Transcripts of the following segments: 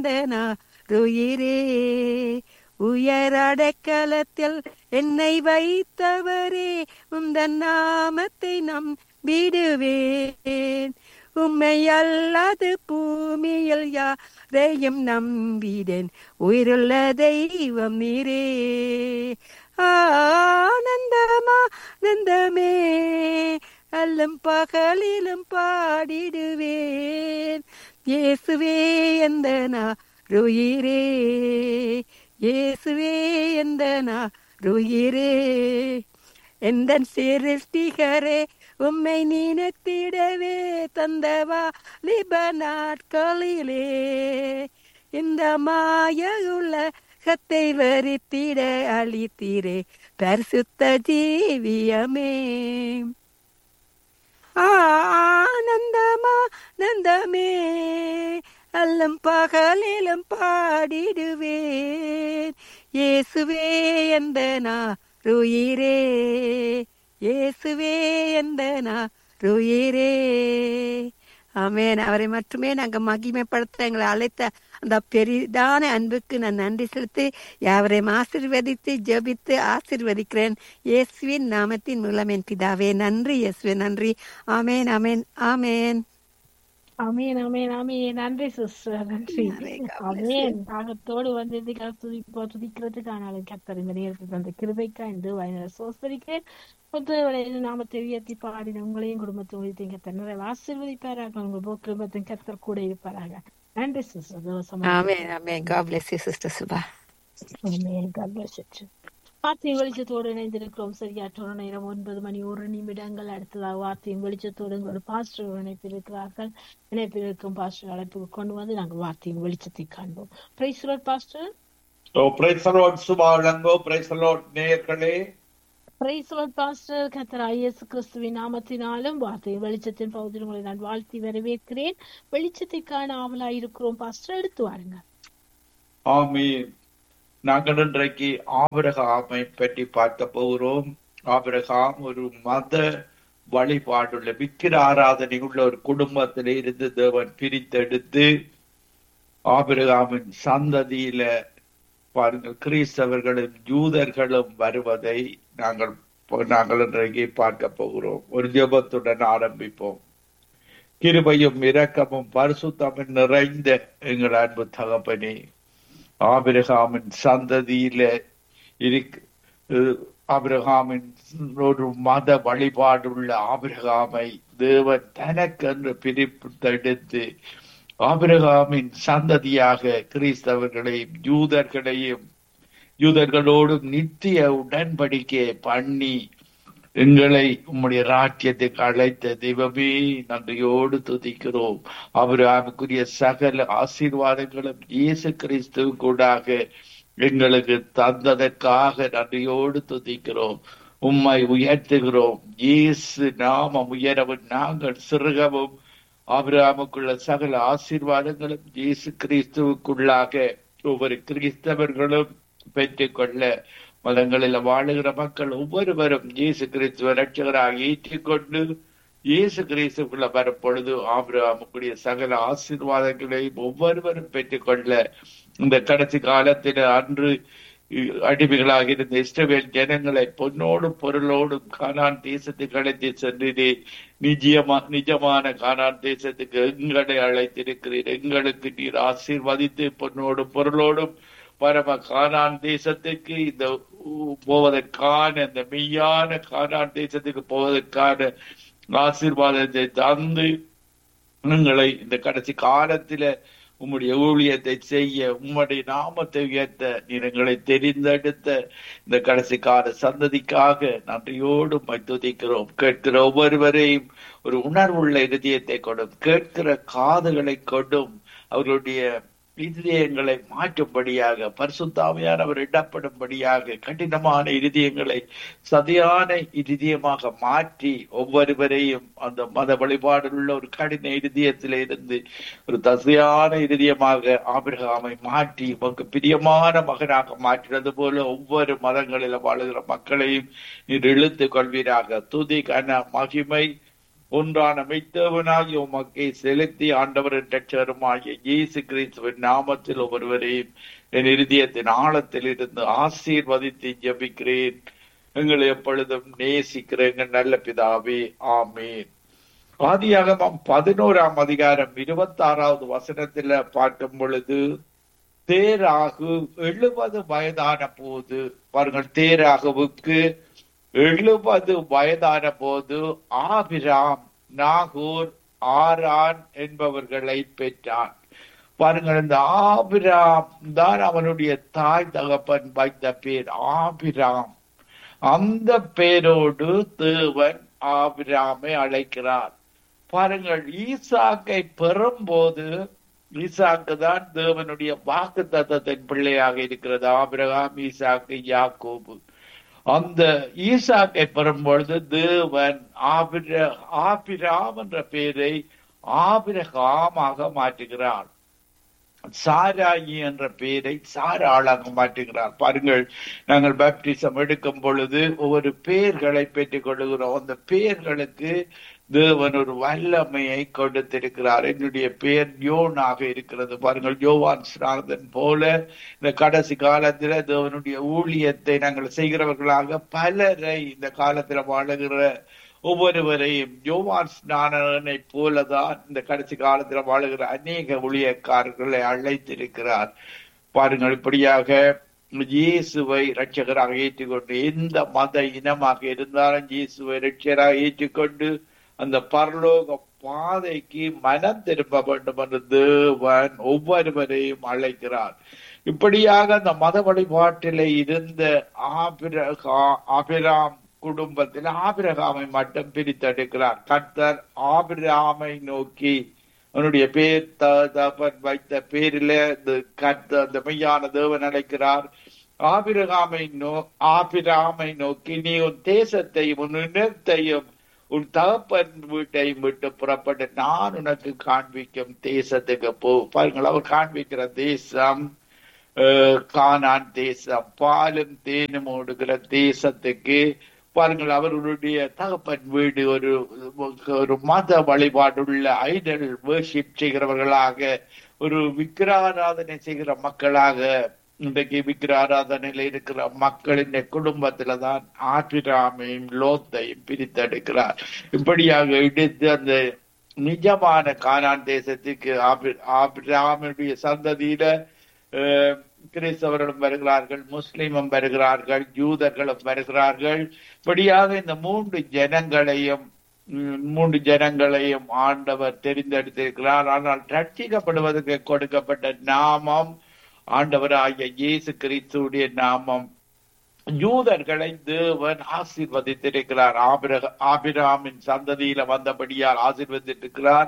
எந்த நாருயிரே உயர் அடைக்கலத்தில் என்னை வைத்தவரே உந்தன் நாமத்தை நம்பிடுவேன் உம்மை அல்லாது பூமியில் யாரையும் நம்பிடேன் உயிருள்ள தெய்வம் நீரே ஆனந்தமா நந்தமே அல்லும் பகலிலும் பாடிடுவேன் இயேசுவே எந்த நாருயிரே இயேசுவே எந்த நாருயிரே எந்தன் சிருஷ்டிகரே உம்மை நினைத்திடவே தந்தவா லிப நாட்களிலே இந்த மாய உலகத்தை வரித்திட அளித்தீரே பரிசுத்த ஜீவியமே ஆனந்தமா நந்தமே அல்லும் பகலிலும் பாடிடுவேன் இயேசுவே எந்த நாருயிரே இயேசுவே எந்த நாருயிரே ஆமேன் அவரை மட்டுமே நாங்க மகிமைப்படுத்த எங்களை அழைத்த அந்த பெரிதான அன்புக்கு நான் நன்றி செலுத்தி யாவரையும் ஆசிர்வதித்து ஜெபித்து ஆசிர்வதிக்கிறேன் இயேசுவின் நாமத்தின் மூலம் என் பிதாவே நன்றி இயேசுவே நன்றி ஆமேன் ஆமேன் ஆமேன் அமேன் அமேன் அமேன் நன்றி சிஸ்டர் நன்றி அமேன் தாகத்தோடு வந்து இதுக்காக துதிப்போ துதிக்கிறதுக்கான கத்தர் இந்த நேரத்தில் தந்த கிருபைக்கா என்று வயதில் சோஸ்தரிக்கிறேன் புத்தகவனை நாமத்தை உயர்த்தி பாடின உங்களையும் குடும்பத்தை உயர்த்தி கத்தர் நிறைய ஆசீர்வதிப்பாராக உங்கள் போ குடும்பத்தின் கத்தர் கூட இருப்பாராக நன்றி சிஸ்டர் ஆமேன் ஆமேன் God bless you sister Subha ஆமேன் God bless you வார்த்தையின் வெளிச்சத்தோடு இணைந்திருக்கிறோம் சரியாற்றோட நேரம் ஒன்பது மணி ஒரு நிமிடங்கள் அடுத்ததாக வார்த்தையின் வெளிச்சத்தோடு ஒரு பாஸ்டர் இணைப்பில் இருக்கிறார்கள் இணைப்பில் இருக்கும் பாஸ்டர் அழைப்புக்கு கொண்டு வந்து நாங்கள் வார்த்தையின் வெளிச்சத்தை காண்போம் praise pastor O praise the Lord Subha வழங்கோ பிரைஸ் அலோட் நேயர்களே பிரைஸ் பாஸ்டர் கத்தர் ஐஎஸ் கிறிஸ்துவின் நாமத்தினாலும் வார்த்தையின் வெளிச்சத்தின் பகுதியில் உங்களை நான் வாழ்த்தி வரவேற்கிறேன் வெளிச்சத்தை காண ஆவலாய் இருக்கிறோம் பாஸ்டர் எடுத்து வாருங்க ஆமீன் நாங்கள் இன்றைக்கு ஆபிரகாமை பற்றி பார்க்க போகிறோம் ஆபிரகாம் ஒரு மத வழிபாடுள்ள விக்கிர ஆராதனை உள்ள ஒரு குடும்பத்தில இருந்து தேவன் பிரித்தெடுத்து ஆபிரகாமின் சந்ததியில பாருங்கள் கிறிஸ்தவர்களும் யூதர்களும் வருவதை நாங்கள் நாங்கள் இன்றைக்கு பார்க்க போகிறோம் ஒரு ஜெபத்துடன் ஆரம்பிப்போம் கிருபையும் இரக்கமும் பரிசுத்தமும் நிறைந்த எங்கள் அன்பு தகப்பனே ஆபிரகாமின் சந்ததியில இருக்கு ஆபிரகாமின் ஒரு மத வழிபாடுள்ள ஆபிரகாமை தேவன் தனக்கென்று பிரித்தெடுத்து ஆபிரகாமின் சந்ததியாக கிறிஸ்தவர்களையும் யூதர்களையும் யூதர்களோடும் நித்திய உடன்படிக்கை பண்ணி எங்களை உம்முடைய ராஜ்யத்துக்கு அழைத்த தெய்வமே நன்றியோடு துதிக்கிறோம் அவருக்குரிய சகல ஆசீர்வாதங்களும் இயேசு கிறிஸ்துவ கூடாக எங்களுக்கு தந்ததற்காக நன்றியோடு துதிக்கிறோம் உம்மை உயர்த்துகிறோம் இயேசு நாமம் உயரவும் நாங்கள் சிறுகவும் ஆபிரகாமுக்குள்ள சகல ஆசீர்வாதங்களும் இயேசு கிறிஸ்துவுக்குள்ளாக ஒவ்வொரு கிறிஸ்தவர்களும் பெற்றுக்கொள்ள மதங்களில் வாழுகிற மக்கள் ஒவ்வொருவரும் இயேசு கிறிஸ்துவ ரட்சகராக ஏற்றிக்கொண்டு இயேசு கிறிஸ்துக்குள்ள வரும் பொழுது ஆபிரகாமுக்குரிய சகல ஆசீர்வாதங்களையும் ஒவ்வொருவரும் பெற்றுக்கொள்ள இந்த கடைசி காலத்தில் அன்று அடிமைகளாக இருந்த இஸ்ரவேல் ஜனங்களை பொன்னோடும் பொருளோடும் கானான் தேசத்துக்கு அழைத்து சென்று நிஜமா நிஜமான கானான் தேசத்துக்கு எங்களை அழைத்திருக்கிறீர் எங்களுக்கு நீர் ஆசீர்வதித்து பொன்னோடும் பொருளோடும் பரம கானான் தேசத்துக்கு இந்த போவதற்கான இந்த மெய்யான கானான் தேசத்துக்கு போவதற்கான ஆசீர்வாதத்தை தந்து எங்களை இந்த கடைசி காலத்தில உம்முடைய ஊழியத்தை செய்ய உம்முடைய நாமத்தை உயர்த்த நீர் எங்களை தெரிந்தெடுத்த இந்த கடைசி கால சந்ததிக்காக நன்றியோடு துதிக்கிறோம் கேட்கிற ஒவ்வொருவரையும் ஒரு உணர்வுள்ள இருதயத்தை கொண்டும் கேட்கிற காதுகளை கொண்டும் அவர்களுடைய இருதயங்களை மாற்றும்படியாக பரிசுத்தாமையானவர் இடப்படும்படியாக கடினமான இருதயங்களை சதியான இருதயமாக மாற்றி ஒவ்வொருவரையும் அந்த மத வழிபாடில் உள்ள ஒரு கடின இருதயத்தில இருந்து ஒரு தசையான இருதயமாக ஆபிரகாமை மாற்றி உமக்கு பிரியமான மகனாக மாற்றினது போல ஒவ்வொரு மதங்களில் வாழுகிற மக்களையும் நீர் இழுத்து கொள்வீராக துதி கன மகிமை ஒன்றான மெய்த்தவனாகிய உமக்கை செலுத்தி ஆண்டவரின் ரட்சகருமாகிய இயேசு கிறிஸ்துவின் நாமத்தில் ஒவ்வொருவரையும் என் இருதயத்தின் ஆழத்தில் இருந்து ஆசீர்வதித்து ஜெபிக்கிறேன் எங்களை எப்பொழுதும் நேசிக்கிற எங்கள் நல்ல பிதாவே ஆமீன் ஆதியாகமம் பதினோராம் அதிகாரம் இருபத்தி ஆறாவது வசனத்துல பார்க்கும் பொழுது தேராகு எழுபது வயதான போது பாருங்கள் தேராகுவுக்கு எழுபது வயதான போது ஆபிராம் நாகூர் ஆரான் என்பவர்களை பெற்றான் பாருங்கள் இந்த ஆபிராம் தான் அவனுடைய தாய் தகப்பன் வைத்த பேர் ஆபிராம் அந்த பேரோடு தேவன் ஆபிராமை அழைக்கிறார் பாருங்கள் ஈசாக்கை பெறும்போது ஈசாக்கு தான் தேவனுடைய வாக்கு தத்தத்தின் பிள்ளையாக இருக்கிறது ஆபிரகாம் ஈசாக்கு யாக்கோபு அந்த ஈசாக்கை பெறும்பொழுது தேவன் ஆபிர ஆபிராம் என்ற பெயரை ஆபிரகாமாக மாற்றுகிறார் சாராயி என்ற பெயரை சாராளாக மாற்றுகிறார் பாருங்கள் நாங்கள் பேப்டிசம் எடுக்கும் பொழுது ஒவ்வொரு பெயர்களை பெற்றுக் கொள்கிறோம் அந்த பெயர்களுக்கு தேவன் ஒரு வல்லமையை கொடுத்திருக்கிறார் என்னுடைய பெயர் யோனாக இருக்கிறது பாருங்கள் யோவான் ஸ்நாதன் போல இந்த கடைசி காலத்துல தேவனுடைய ஊழியத்தை நாங்கள் செய்கிறவர்களாக பலரை இந்த காலத்துல வாழுகிற ஒவ்வொருவரையும் யோவான் ஸ்நானனை போலதான் இந்த கடைசி காலத்துல வாழுகிற அநேக ஊழியக்காரர்களை அழைத்திருக்கிறார் பாருங்கள் இப்படியாக இயேசுவை ரட்சகராக ஏற்றுக்கொண்டு எந்த மத இனமாக இருந்தாலும் இயேசுவை ரட்சகராக ஏற்றுக்கொண்டு அந்த பரலோக பாதைக்கு மனம் திரும்ப வேண்டும் என்று தேவன் ஒவ்வொருவரையும் அழைக்கிறார் இப்படியாக அந்த மத வழிபாட்டில இருந்த ஆபிரகா ஆபிராம் குடும்பத்தில் ஆபிரகாமை மட்டும் பிரித்தெடுக்கிறார் கர்த்தர் ஆபிராமை நோக்கி அவனுடைய பேர் தகப்பன் வைத்த பேரில இந்த கர்த்த அந்த மெய்யான தேவன் அழைக்கிறார் ஆபிரகாமை நோ ஆபிராமை நோக்கி நீ உன் தேசத்தையும் உன் இனத்தையும் உன் தகப்பன் வீட்டையும் விட்டு புறப்பட்டு நான் உனக்கு காண்பிக்கும் தேசத்துக்கு போ பாருங்கள் அவர் காண்பிக்கிற தேசம் கானான் தேசம் பாலும் தேனும் ஓடுகிற தேசத்துக்கு பாருங்கள் அவர்களுடைய தகப்பன் வீடு ஒரு ஒரு மத வழிபாடுள்ள ஐடல் வேர்ஷிப் செய்கிறவர்களாக ஒரு விக்கிராராதனை செய்கிற மக்களாக இன்றைக்கு விக்கிராராதனையில இருக்கிற மக்களின் குடும்பத்துல தான் ஆபிராமையும் லோத்தையும் பிரித்தெடுக்கிறார் இப்படியாக எடுத்து அந்த நிஜமான கானான் தேசத்துக்கு ஆபி ஆபிராமனுடைய சந்ததியில கிறிஸ்தவர்களும் வருகிறார்கள் முஸ்லிமும் வருகிறார்கள் யூதர்களும் வருகிறார்கள் இப்படியாக இந்த மூன்று ஜனங்களையும் மூன்று ஜனங்களையும் ஆண்டவர் தெரிந்தெடுத்திருக்கிறார் ஆனால் ரட்சிக்கப்படுவதற்கு கொடுக்கப்பட்ட நாமம் ஆண்டவராகிய இயேசு கிறிஸ்துடைய நாமம் யூதர்களை தேவன் ஆசீர்வதித்திருக்கிறார் ஆபிரக ஆபிராமின் சந்ததியில வந்தபடியால் ஆசீர்வதித்திருக்கிறார்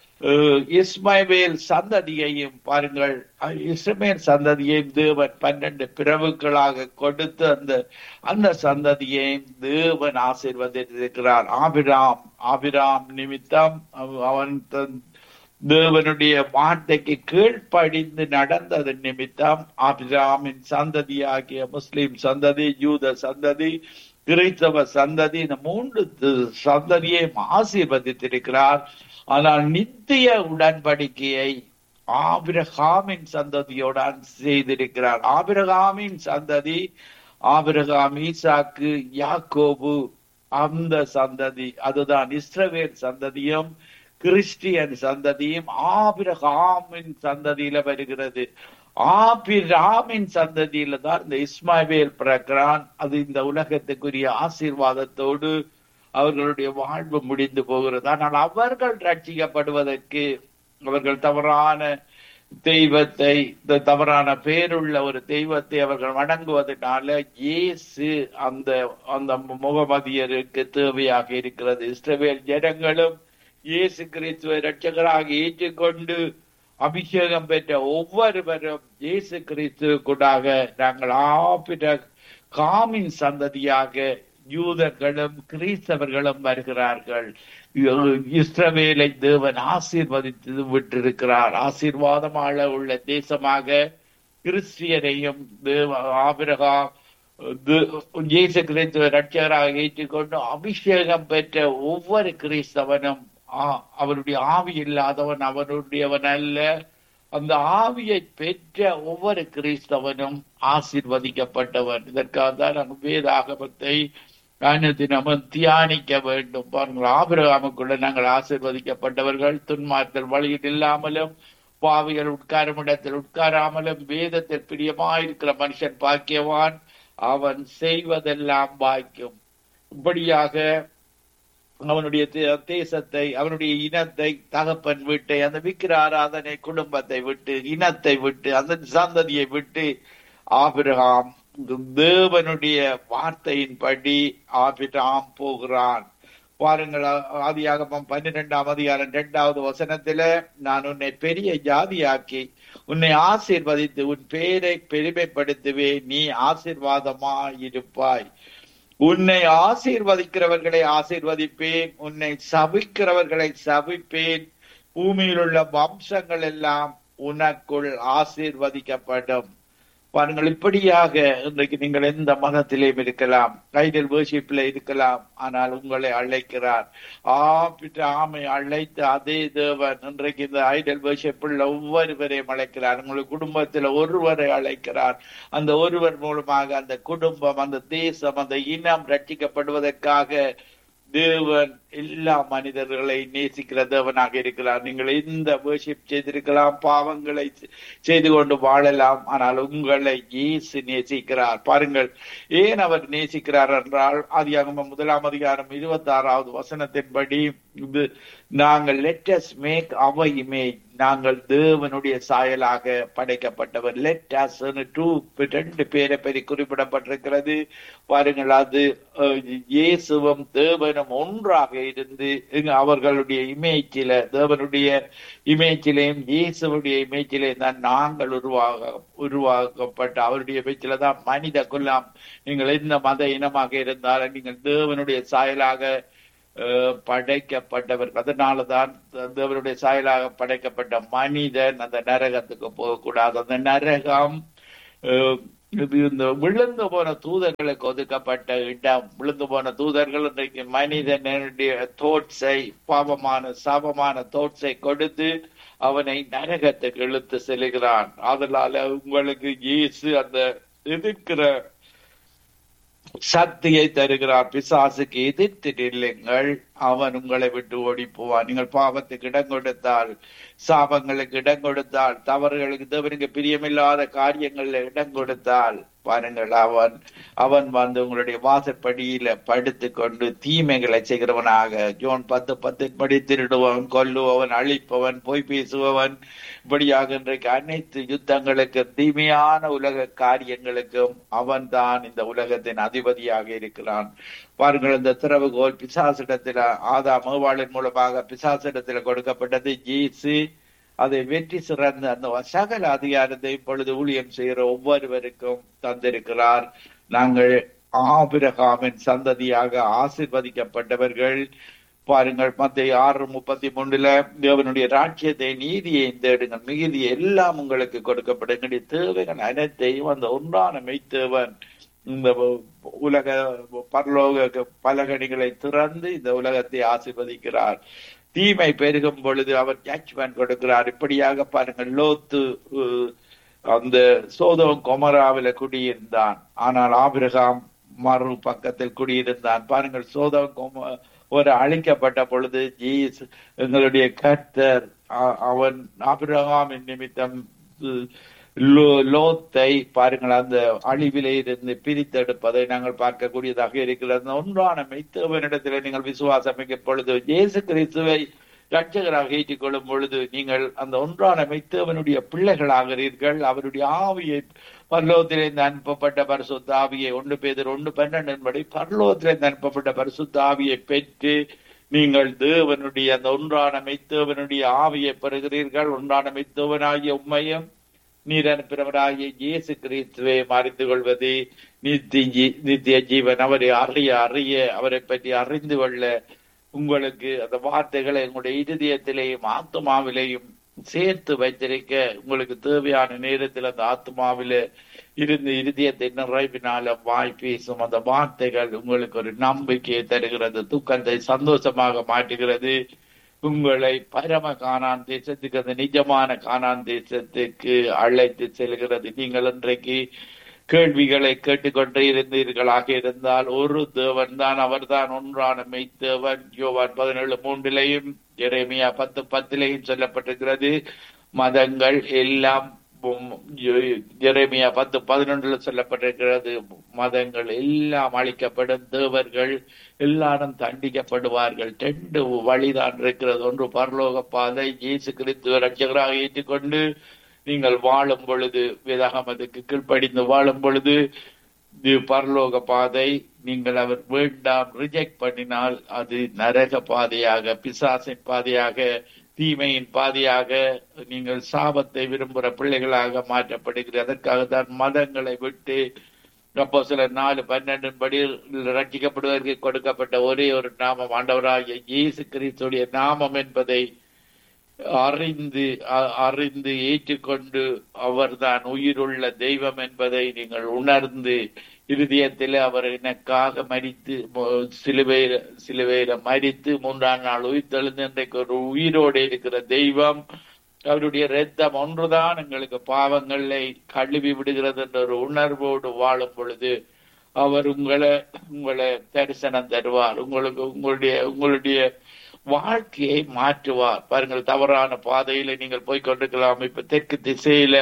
இஸ்மவேல் சந்ததியையும் பாருங்கள் இஸ்மேல் சந்ததியையும் தேவன் பன்னெண்டு பிறவுகளாக கொடுத்து அந்த அந்த சந்ததியையும் தேவன் ஆசீர்வதித்திருக்கிறார் ஆபிராம் ஆபிராம் நிமித்தம் அவன் தேவனுடைய வார்த்தைக்கு கீழ்ப்படிந்து நடந்தது நிமித்தம் அபிராமின் சந்ததியாகிய முஸ்லிம் சந்ததி யூத சந்ததி கிறிஸ்தவ சந்ததி இந்த மூன்று சந்ததியை ஆசீர்வதித்திருக்கிறார் ஆனால் நித்திய உடன்படிக்கையை ஆபிரகாமின் சந்ததியோடு செய்திருக்கிறார் ஆபிரகாமின் சந்ததி ஆபிரகாம் ஈசாக்கு யாக்கோபு அந்த சந்ததி அதுதான் இஸ்ரவேல் சந்ததியும் கிறிஸ்டியன் சந்ததியும் ஆபிரகாமின் சந்ததியில வருகிறது ஆபிராமின் சந்ததியில தான் இந்த இஸ்மாவேல் பிறக்கிறான் அது இந்த உலகத்துக்குரிய ஆசீர்வாதத்தோடு அவர்களுடைய வாழ்வு முடிந்து போகிறது ஆனால் அவர்கள் ரட்சிக்கப்படுவதற்கு அவர்கள் தவறான தெய்வத்தை இந்த தவறான பேருள்ள ஒரு தெய்வத்தை அவர்கள் வணங்குவதனால இயேசு அந்த அந்த முகமதியருக்கு தேவையாக இருக்கிறது இஸ்ரவேல் ஜனங்களும் இயேசு கிறிஸ்துவை ரட்சகராக ஏற்றுக்கொண்டு அபிஷேகம் பெற்ற ஒவ்வொருவரும் இயேசு கிறிஸ்து கூடாக நாங்கள் ஆபிர காமின் சந்ததியாக யூதர்களும் கிறிஸ்தவர்களும் வருகிறார்கள் இஸ்ரவேலை தேவன் ஆசீர்வதித்து விட்டிருக்கிறார் ஆசீர்வாதமாக உள்ள தேசமாக கிறிஸ்டியனையும் தேவ ஆபிரகா இது- இயேசு கிறிஸ்துவ ரட்சகராக ஏற்றுக்கொண்டு அபிஷேகம் பெற்ற ஒவ்வொரு கிறிஸ்தவனும் ஆ- அவருடைய ஆவி இல்லாதவன் அவனுடையவன் அல்ல அந்த ஆவியை பெற்ற ஒவ்வொரு கிறிஸ்தவனும் ஆசீர்வதிக்கப்பட்டவன் இதற்காக தான் நாங்கள் வேதாகமத்தை தினமும் தியானிக்க வேண்டும் பாருங்கள் ஆபிரகாமுக்குள்ள நாங்கள் ஆசீர்வதிக்கப்பட்டவர்கள் துன்மார்த்தல் வழியில் இல்லாமலும் பாவிகள் உட்காரும் இடத்தில் உட்காராமலும் வேதத்தில் பிரியமாயிருக்கிற மனுஷன் பாக்கியவான் அவன் செய்வதெல்லாம் பாய்க்கும் இப்படியாக அவனுடைய தே- தேசத்தை அவனுடைய இனத்தை தகப்பன் விட்டு அந்த விக்கிர ஆராதனை குடும்பத்தை விட்டு இனத்தை விட்டு அந்த சந்ததியை விட்டு ஆபிரகாம் தேவனுடைய வார்த்தையின்படி ஆபிரகாம் போகிறான் பாருங்கள் ஆதியாகமம் பன்னிரெண்டாம் அதிகாரம் இரண்டாவது வசனத்தில நான் உன்னை பெரிய ஜாதியாக்கி உன்னை ஆசீர்வதித்து உன் பேரை பெருமைப்படுத்துவேன் நீ ஆசீர்வாதமாயிருப்பாய் உன்னை ஆசீர்வதிக்கிறவர்களை ஆசீர்வதிப்பேன் உன்னை சபிக்கிறவர்களை சபிப்பேன் பூமியில் உள்ள வம்சங்கள் எல்லாம் உனக்குள் ஆசீர்வதிக்கப்படும் பாருங்கள் இப்படியாக இன்றைக்கு நீங்கள் எந்த மதத்திலேயும் இருக்கலாம் ஐடல் வேர்ஷிப்ல இருக்கலாம் ஆனால் உங்களை அழைக்கிறார் ஆ பிட்ட ஆமை அழைத்த அதே தேவன் இன்றைக்கு இந்த ஐடல் வேர்ஷிப் உள்ள ஒவ்வொருவரையும் அழைக்கிறார் உங்களுடைய குடும்பத்தில் ஒருவரை அழைக்கிறார் அந்த ஒருவர் மூலமாக அந்த குடும்பம் அந்த தேசம் அந்த இனம் ரட்சிக்கப்படுவதற்காக தேவன் எல்லா மனிதர்களை நேசிக்கிற தேவனாக இருக்கிறார் நீங்கள் எந்த வேர்ஷிப் செய்திருக்கலாம் பாவங்களை செ- செய்து கொண்டு வாழலாம் ஆனால் உங்களை இயேசு நேசிக்கிறார் பாருங்கள் ஏன் அவர் நேசிக்கிறார் என்றால் ஆதியாகமம் முதலாம் அதிகாரம் இருபத்தி ஆறாவது வசனத்தின்படி இது நாங்கள் லெட்டஸ் மேக் அவ இமேஜ் நாங்கள் தேவனுடைய சாயலாக படைக்கப்பட்டவர் லெட்டஸ் டூ ரெண்டு பேரை பெரிய குறிப்பிடப்பட்டிருக்கிறது பாருங்கள் அது அஹ், இயேசுவும் தேவனும் ஒன்றாக இருந்து இங்கு அவர்களுடைய இமேஜில தேவனுடைய இமேஜிலையும் இயேசுடைய இமேஜிலையும் தான் நாங்கள் உருவாக உருவாக்கப்பட்ட அவருடைய இமேஜில தான் மனித குலம் நீங்கள் எந்த மத இனமாக இருந்தாலும் நீங்கள் தேவனுடைய சாயலாக அஹ், படைக்கப்பட்டவர் அதனாலதான் தேவனுடைய சாயலாக படைக்கப்பட்ட மனிதன் அந்த நரகத்துக்கு போகக்கூடாது அந்த நரகம் அஹ், இது இந்த விழுந்து போன தூதர்களுக்கு ஒதுக்கப்பட்ட இடம் விழுந்து போன தூதர்கள் இன்றைக்கு மனிதனுடைய தோட்ஸை பாவமான சாபமான தோட்ஸை கொடுத்து அவனை நரகத்துக்கு இழுத்து செல்கிறான் அதனால உங்களுக்கு இயேசு அந்த எதிர்க்கிற சக்தியை தருகிறார் பிசாசுக்கு எதிர்த்து நில்லுங்கள் அவன் உங்களை விட்டு ஓடி போவான் நீங்கள் பாவத்துக்கு இடம் கொடுத்தால் சாபங்களுக்கு இடம் கொடுத்தால் தவறுகளுக்கு தேவனுக்கு பிரியமில்லாத காரியங்கள்ல இடம் கொடுத்தால் பாருங்கள் அவன் அவன் வந்து உங்களுடைய வாசற்படியில படுத்து கொண்டு தீமைகளை செய்கிறவனாக ஜோன் பத்து பத்து படி திருடுவவன் கொல்லுபவன் அழிப்பவன் பொய் பேசுபவன் இப்படியாக இன்றைக்கு அனைத்து யுத்தங்களுக்கு தீமையான உலக காரியங்களுக்கும் அவன் தான் இந்த உலகத்தின் அதிபதியாக இருக்கிறான் பாருங்கள் இந்த திறவுகோல் பிசாசிடத்துல ஆதா மேவாளின் மூலமாக பிசாசிடத்துல கொடுக்கப்பட்டது ஜீசு அதை வெற்றி சிறந்த அந்த சகல அதிகாரத்தை இப்பொழுது ஊழியம் செய்கிற ஒவ்வொருவருக்கும் தந்திருக்கிறார் நாங்கள் ஆபிரகாமின் சந்ததியாக ஆசிர்வதிக்கப்பட்டவர்கள் பாருங்கள் மத்திய ஆறு முப்பத்தி மூணுல தேவனுடைய ராஜ்யத்தை நீதியை தேடுங்கள் மிகுதி எல்லாம் உங்களுக்கு கொடுக்கப்படுங்கள் தேவைகள் அனைத்தையும் அந்த ஒன்றான மெய்த்தேவன் இந்த உலக பரலோக பலகணிகளை திறந்து இந்த உலகத்தை ஆசிர்வதிக்கிறார் தீமை பெருகும் பொழுது அவர் ஜட்ஜ்மெண்ட் கொடுக்கிறார் இப்படியாக பாருங்கள் லோத்து அஹ், அந்த சோதம் கொமராவில குடியிருந்தான் ஆனால் ஆபிரகாம் மறு பக்கத்தில் குடியிருந்தான் பாருங்கள் சோதம் கொம ஒரு அழிக்கப்பட்ட பொழுது ஜீஸ் எங்களுடைய கர்த்தர் அ- அவன் ஆபிரகாமின் நிமித்தம் அஹ், லோ- லோத்தை பாருங்கள் அந்த அழிவிலே இருந்து பிரித்தெடுப்பதை நாங்கள் பார்க்கக்கூடியதாக இருக்கிறது அந்த ஒன்றான மெய்த்தவனிடத்தில் நீங்கள் விசுவாசம் வைக்கும் பொழுது இயேசு கிறிஸ்துவை ரட்சகராக ஏற்றுக்கொள்ளும் பொழுது நீங்கள் அந்த ஒன்றான மெய்த்தவனுடைய பிள்ளைகளாகிறீர்கள் அவருடைய ஆவியை பரலோகத்திலிருந்து அனுப்பப்பட்ட பரிசுத்த ஆவியை ஒன்று பேதர் ஒன்று பன்னெண்டு படி பரலோகத்திலிருந்து அனுப்பப்பட்ட பரிசுத்த ஆவியை பெற்று நீங்கள் தேவனுடைய அந்த ஒன்றான மெய்த்தவனுடைய ஆவியை பெறுகிறீர்கள் ஒன்றான மெய்த்தவனாகிய உண்மையும் நீர் அனுப்பினவராகிய இயேசு கிறிஸ்துவை மறிந்து கொள்வது நித்திய ஜீ- நித்திய ஜீவன் அவரை அறிய அறிய அவரை பற்றி அறிந்து கொள்ள உங்களுக்கு அந்த வார்த்தைகளை உங்களுடைய இருதயத்திலேயும் ஆத்மாவிலேயும் சேர்த்து வைத்திருக்க உங்களுக்கு தேவையான நேரத்தில் அந்த ஆத்மாவில இருந்து இருதயத்தை நிறைவினால வாய் பேசும் அந்த வார்த்தைகள் உங்களுக்கு ஒரு நம்பிக்கையை தருகிறது துக்கத்தை சந்தோஷமாக மாற்றுகிறது உங்களை பரம காணான் தேசத்துக்கு அந்த நிஜமான காணான் தேசத்துக்கு அழைத்து செல்கிறது நீங்கள் இன்றைக்கு கேள்விகளை கேட்டுக்கொண்டே இருந்தீர்களாக இருந்தால் ஒரு தேவன் தான் அவர்தான் ஒன்றான மெய்த்தேவன் யோவான் பதினேழு மூன்றிலையும் எரேமியா பத்து பத்திலையும் சொல்லப்பட்டிருக்கிறது மதங்கள் எல்லாம் எரேமியா பத்து பதினொன்றுல சொல்லப்பட்டிருக்கிறது மதங்கள் எல்லாம் அழிக்கப்படும் தேவர்கள் எல்லாரும் தண்டிக்கப்படுவார்கள் ரெண்டு வழிதான் இருக்கிறது ஒன்று பரலோக பாதை இயேசு கிறிஸ்துவ ரட்சகராக ஏற்றுக்கொண்டு நீங்கள் வாழும் பொழுது வேதாகமத்துக்கு கீழ்ப்படிந்து வாழும் பொழுது இது பரலோக பாதை நீங்கள் அவர் வேண்டாம் ரிஜெக்ட் பண்ணினால் அது நரக பாதையாக பிசாசின் பாதையாக தீமையின் பாதையாக நீங்கள் சாபத்தை விரும்புகிற பிள்ளைகளாக மாற்றப்படுகிறது அதற்காக தான் மதங்களை விட்டு அப்போ சில நாலு பன்னெண்டு படி ரட்சிக்கப்படுவதற்கு கொடுக்கப்பட்ட ஒரே ஒரு நாமம் ஆண்டவராகிய இயேசு கிறிஸ்துடைய நாமம் என்பதை அறிந்து அறிந்து ஏற்றுக்கொண்டு அவர்தான் உயிருள்ள தெய்வம் என்பதை நீங்கள் உணர்ந்து இருதயத்தில் அவர் எனக்காக மறித்து சிலுவையில சிலுவையில மறித்து மூன்றாம் நாள் உயிர் தெழுந்து இன்றைக்கு ஒரு உயிரோடு இருக்கிற தெய்வம் அவருடைய ரத்தம் ஒன்றுதான் எங்களுக்கு பாவங்களை கழுவி விடுகிறது என்ற ஒரு உணர்வோடு வாழும் பொழுது அவர் உங்களை உங்களை தரிசனம் தருவார் உங்களுக்கு உங்களுடைய உங்களுடைய வாழ்க்கையை மாற்றுவார் பாருங்கள் தவறான பாதையில நீங்கள் போய்கொண்டிருக்கலாம் இப்ப தெற்கு திசையில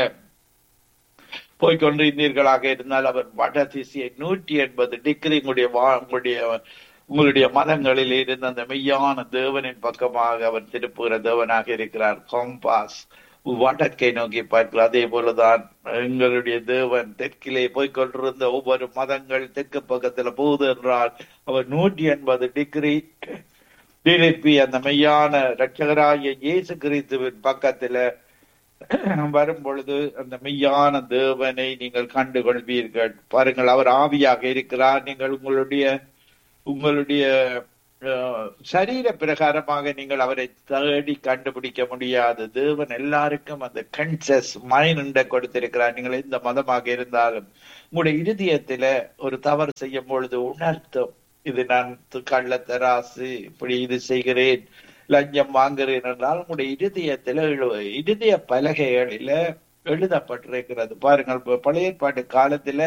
போய்கொண்டிருந்தீர்களாக இருந்தால் அவர் வட திசையை நூற்றி எண்பது டிகிரி உங்களுடைய உங்களுடைய உங்களுடைய மதங்களில் இருந்து அந்த மெய்யான தேவனின் பக்கமாக அவர் திருப்புகிற தேவனாக இருக்கிறார் காம்பாஸ் வடக்கை நோக்கி பார்க்கிறார் அதே போலதான் எங்களுடைய தேவன் தெற்கிலே போய்கொண்டிருந்த ஒவ்வொரு மதங்கள் தெற்கு பக்கத்துல போகுது என்றால் அவர் நூற்றி எண்பது டிகிரி திருப்பி அந்த மெய்யான ரட்சகராகிய இயேசு கிறிஸ்துவின் பக்கத்துல வரும் பொழுது அந்த மெய்யான தேவனை நீங்கள் கண்டு கொள்வீர்கள் பாருங்கள் அவர் ஆவியாக இருக்கிறார் நீங்கள் உங்களுடைய உங்களுடைய சரீர பிரகாரமாக நீங்கள் அவரை தேடி கண்டுபிடிக்க முடியாது தேவன் எல்லாருக்கும் அந்த கன்சஸ் மைண்ட் கொடுத்திருக்கிறார் நீங்கள் எந்த மதமாக இருந்தாலும் உங்களுடைய இருதயத்துல ஒரு தவறு செய்யும் பொழுது உணர்த்தும் இது நான் கள்ளத்தராசு இப்படி இது செய்கிறேன் லஞ்சம் வாங்குறேன் என்றால் உங்களுடைய இருதயத்துல இருதய பலகைகளில எழுதப்பட்டிருக்கிறது பாருங்கள் பழைய பாட்டு காலத்துல